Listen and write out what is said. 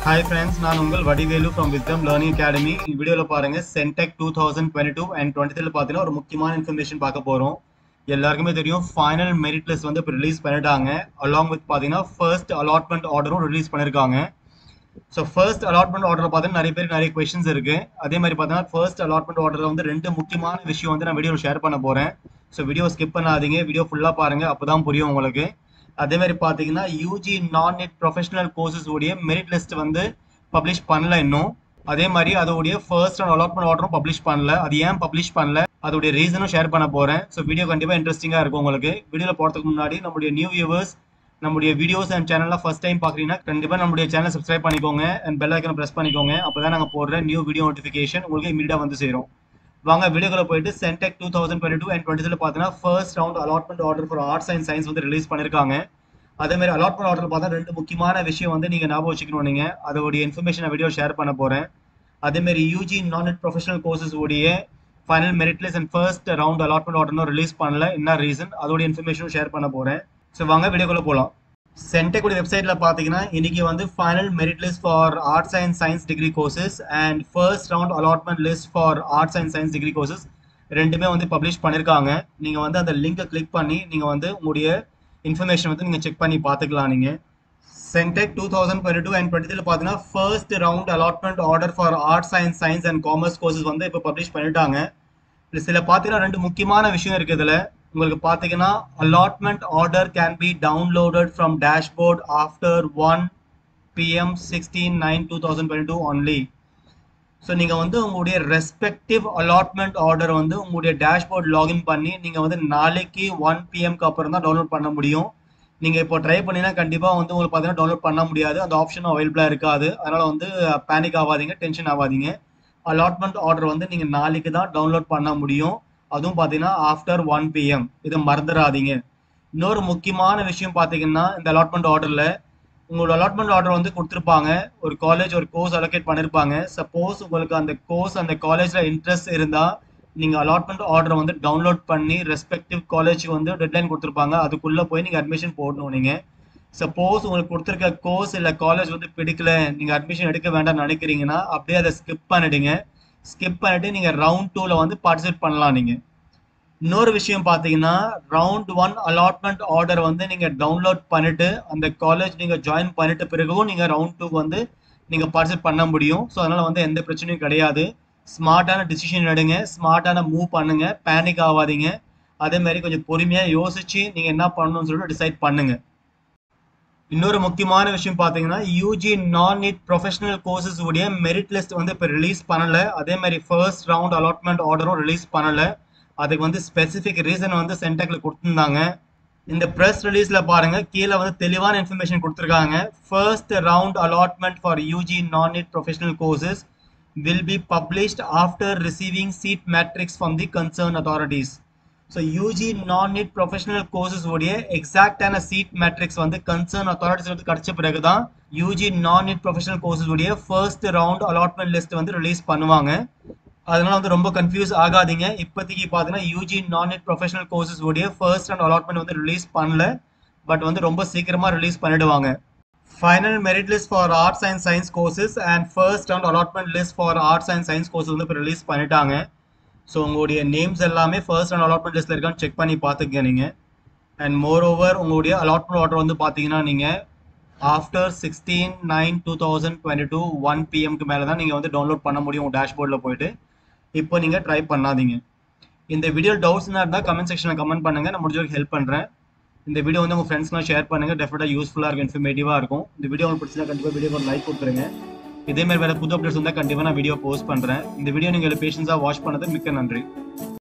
Hi friends நான் உங்கள் Vadivelu from Wisdom Learning Academy இந்த வீடியோவில் பாருங்க Centac two thousand twenty two and twenty த்ரீல பார்த்தீங்கன்னா ஒரு முக்கியமான இன்ஃபர்மேஷன் பார்க்க போகிறோம் எல்லாருக்குமே தெரியும் ஃபைனல் மெரிட் லிஸ்ட் வந்து இப்போ ரிலீஸ் பண்ணிட்டாங்க அலாங் வித் பார்த்தீங்கன்னா ஃபர்ஸ்ட் அலாட்மெண்ட் ஆர்டரும் ரிலீஸ் பண்ணியிருக்காங்க ஸோ ஃபர்ஸ்ட் அலாட்மெண்ட் ஆர்டர் பார்த்தீங்கன்னா நிறைய பேர் நிறைய கொஸ்டின்ஸ் இருக்கு அதே மாதிரி பார்த்தீங்கன்னா ஃபர்ஸ்ட் அலாட்மெண்ட் ஆர்டரில் வந்து ரெண்டு முக்கியமான விஷயம் வந்து நான் வீடியோவில் ஷேர் பண்ண போகிறேன் ஸோ வீடியோ ஸ்கிப் பண்ணாதீங்க வீடியோ ஃபுல்லாக பாருங்க அப்போ தான் புரியும் உங்களுக்கு அதே மாதிரி பார்த்தீங்கன்னா UG non NEET professional courses உடைய மெரிட் லிஸ்ட் வந்து பப்ளிஷ் பண்ணல இன்னும் அதே மாதிரி அதோடைய ஃபர்ஸ்ட் அண்ட் அலாட்மெண்ட் ஆர்டரும் பப்ளிஷ் பண்ணல அது ஏன் பப்ளிஷ் பண்ணல அதோடைய ரீசனும் ஷேர் பண்ண போறேன் ஸோ வீடியோ கண்டிப்பாக இன்ட்ரெஸ்டிங்காக இருக்கும் உங்களுக்கு வீடியோவில் போகிறதுக்கு முன்னாடி நம்முடைய நியூ வியூவர்ஸ் நம்முடைய வீடியோஸ் அண்ட் சேனலில் ஃபர்ஸ்ட் டைம் பார்க்குறீங்கன்னா கண்டிப்பாக நம்முடைய சேனல் சப்ஸ்கிரைப் பண்ணிக்கோங்க அண்ட் பெல் ஐக்கனை ப்ரெஸ் பண்ணிக்கோங்க அப்போ தான் நாங்கள் போடுற நியூ வீடியோ நோட்டிஃபிகேஷன் உங்களுக்கு இமீடியாக வந்து சேரும் வாங்க வீடியோக்குள்ள போயிட்டு Centac two thousand twenty two and twenty பார்த்தீங்கன்னா first round allotment order for arts and science வந்து ரிலீஸ் பண்ணியிருக்காங்க அதே மாதிரி அலாட்மெண்ட் ஆர்டர் பார்த்தா ரெண்டு முக்கியமான விஷயம் வந்து நீங்கள் ஞாபகம் வச்சுக்கணும் நீங்கள் அதோடைய இன்ஃபர்மேஷன் வீடியோ ஷேர் பண்ண போகிறேன் அதே மாதிரி UG non NEET professional courses உடைய final merit list and first round allotment ஆர்டர்னும் ரிலீஸ் பண்ணல என்ன ரீசன் அதோட இன்ஃபர்மேஷனும் ஷேர் பண்ண போகிறேன் ஸோ வாங்க வீடியோக்குள்ள போகலாம் சென்டெக் வெப்சைட்டில் பார்த்தீங்கன்னா இன்னைக்கு வந்து final merit list for arts and science degree courses and first round allotment list for arts and science degree courses ரெண்டுமே வந்து பப்ளிஷ் பண்ணியிருக்காங்க நீங்கள் வந்து அந்த லிங்கை கிளிக் பண்ணி நீங்கள் வந்து உங்களுடைய இன்ஃபர்மேஷன் வந்து நீங்கள் செக் பண்ணி பார்த்துக்கலாம் நீங்கள் Centac two thousand twenty two and twenty பார்த்தீங்கன்னா first round allotment order for arts science science and commerce courses வந்து இப்போ பப்ளிஷ் பண்ணிட்டாங்க இதுல சில பார்த்தீங்கன்னா ரெண்டு முக்கியமான விஷயம் இருக்குது இதில் உங்களுக்கு பார்த்தீங்கன்னா allotment order can be downloaded from dashboard after one PM sixteen nine two thousand twenty two only so நீங்கள் வந்து உங்களுடைய ரெஸ்பெக்டிவ் அலாட்மெண்ட் ஆர்டர் வந்து உங்களுடைய டேஷ்போர்ட் லாகின் பண்ணி நீங்கள் வந்து நாளைக்கு ஒன் பிஎம்க்கு அப்புறம் தான் டவுன்லோட் பண்ண முடியும் நீங்கள் இப்போ ட்ரை பண்ணினா கண்டிப்பாக வந்து உங்களுக்கு பார்த்தீங்கன்னா டவுன்லோட் பண்ண முடியாது அந்த ஆப்ஷனும் அவைலபிளாக இருக்காது அதனால் வந்து பேனிக் ஆகாதீங்க டென்ஷன் ஆகாதீங்க அலாட்மெண்ட் ஆர்டர் வந்து நீங்கள் நாளைக்கு தான் டவுன்லோட் பண்ண முடியும் அதுவும் பார்த்தீங்கன்னா ஆஃப்டர் ஒன் பிஎம் இதை மறந்துடாதீங்க இன்னொரு முக்கியமான விஷயம் பார்த்தீங்கன்னா இந்த அலாட்மெண்ட் ஆர்டரில் உங்களோட அலாட்மெண்ட் ஆர்டர் வந்து கொடுத்துருப்பாங்க ஒரு காலேஜ் ஒரு கோர்ஸ் அலோகேட் பண்ணியிருப்பாங்க சப்போஸ் உங்களுக்கு அந்த கோர்ஸ் அந்த காலேஜில் இன்ட்ரெஸ்ட் இருந்தால் நீங்கள் அலாட்மெண்ட் ஆர்டரை வந்து டவுன்லோட் பண்ணி ரெஸ்பெக்டிவ் காலேஜுக்கு வந்து டெட்லைன் கொடுத்துருப்பாங்க அதுக்குள்ளே போய் நீங்கள் அட்மிஷன் போடணும் நீங்கள் சப்போஸ் உங்களுக்கு கொடுத்துருக்க கோர்ஸ் இல்லை காலேஜ் வந்து பிடிக்கல நீங்கள் அட்மிஷன் எடுக்க வேண்டாம்னு நினைக்கிறீங்கன்னா அப்படியே அதை ஸ்கிப் பண்ணிடுங்க ஸ்கிப் பண்ணிட்டு நீங்கள் ரவுண்ட் டூவில் வந்து பார்ட்டிசிபேட் பண்ணலாம் நீங்கள் இன்னொரு விஷயம் பார்த்தீங்கன்னா ரவுண்ட் ஒன் அலாட்மெண்ட் ஆர்டர் வந்து நீங்கள் டவுன்லோட் பண்ணிட்டு அந்த காலேஜ் நீங்கள் ஜாயின் பண்ணிட்ட பிறகும் நீங்கள் ரவுண்ட் டூ வந்து நீங்கள் பார்ட்டிசிபேட் பண்ண முடியும் ஸோ அதனால் வந்து எந்த பிரச்சனையும் கிடையாது ஸ்மார்ட்டான டிசிஷன் எடுங்க ஸ்மார்ட்டான மூவ் பண்ணுங்க பேனிக் ஆகாதீங்க அதே மாதிரி கொஞ்சம் பொறுமையாக யோசிச்சு நீங்கள் என்ன பண்ணணும்னு சொல்லிட்டு டிசைட் பண்ணுங்க இன்னொரு முக்கியமான விஷயம் பார்த்தீங்கன்னா UG non NEET professional courses உடைய மெரிட் லிஸ்ட் வந்து இப்போ ரிலீஸ் பண்ணல அதே மாதிரி ஃபர்ஸ்ட் ரவுண்ட் அலாட்மெண்ட் ஆர்டரும் ரிலீஸ் பண்ணல அதுக்கு வந்து ஸ்பெசிஃபிக் ரீசன் வந்து சென்டெக்ல கொடுத்துருந்தாங்க இந்த ப்ரெஸ் ரிலீஸ்ல பாருங்க கீழே வந்து தெளிவான இன்ஃபர்மேஷன் கொடுத்துருக்காங்க first round allotment for UG non NEET professional courses will be published after receiving seat matrix from the concerned authorities. So UG non NEET professional courses உடைய எக்ஸாக்டான சீட் மேட்ரிக்ஸ் வந்து கன்சர்ன் அத்தாரிட்டிஸ் வந்து கிடைச்ச பிறகு தான் UG non NEET professional courses உடைய first round allotment list வந்து release பண்ணுவாங்க அதனால வந்து ரொம்ப கன்ஃபியூஸ் ஆகாதீங்க இப்போதைக்கு பார்த்தீங்கன்னா UG non NEET professional courses உடைய ஃபர்ஸ்ட் ரவுண்ட் அலாட்மெண்ட் வந்து ரிலீஸ் பண்ணல பட் வந்து ரொம்ப சீக்கிரமாக ரிலீஸ் பண்ணிடுவாங்க final merit list for arts and science courses and first round allotment list for arts and science courses வந்து இப்போ ரிலீஸ் பண்ணிட்டாங்க ஸோ உங்களுடைய நேம்ஸ் எல்லாமே ஃபர்ஸ்ட் ரவுண்ட் அலாட்மெண்ட் லிஸ்ட்டில் இருக்கான்னு செக் பண்ணி பார்த்துக்க நீங்கள் அண்ட் மோர் ஓவர் உங்களுடைய அலாட்மெண்ட் ஆர்டர் வந்து பார்த்தீங்கன்னா நீங்கள் after sixteen nine two thousand twenty two one பிஎம்க்கு மேலே தான் நீங்கள் வந்து டவுன்லோட் பண்ண முடியும் உங்கள் டேஷ்போர்டில் போயிட்டு இப்போ நீங்கள் ட்ரை பண்ணாதீங்க இந்த வீடியோ டவுட்ஸ்னா இருந்தால் கமெண்ட் செக்ஷனில் கமெண்ட் பண்ணுங்கள் நான் முடிஞ்ச வரைக்கும் ஹெல்ப் பண்ணுறேன் இந்த வீடியோ வந்து உங்கள் ஃப்ரெண்ட்ஸ்லாம் ஷேர் பண்ணுங்கள் டெஃபினட்டாக யூஸ்ஃபுல்லாக இருக்கும் இன்ஃபர்மேட்டிவாக இருக்கும் இந்த வீடியோ உங்களுக்கு பிடிச்சா கண்டிப்பாக வீடியோ ஒரு லைக் கொடுத்துருங்க இதே மாதிரி வேறு புது அப்டேட்ஸ் வந்தால் கண்டிப்பாக நான் வீடியோ போஸ்ட் பண்ணுறேன் இந்த வீடியோ நீங்கள் பேஷன்ஸாக வாட்ச் பண்ணது மிக்க நன்றி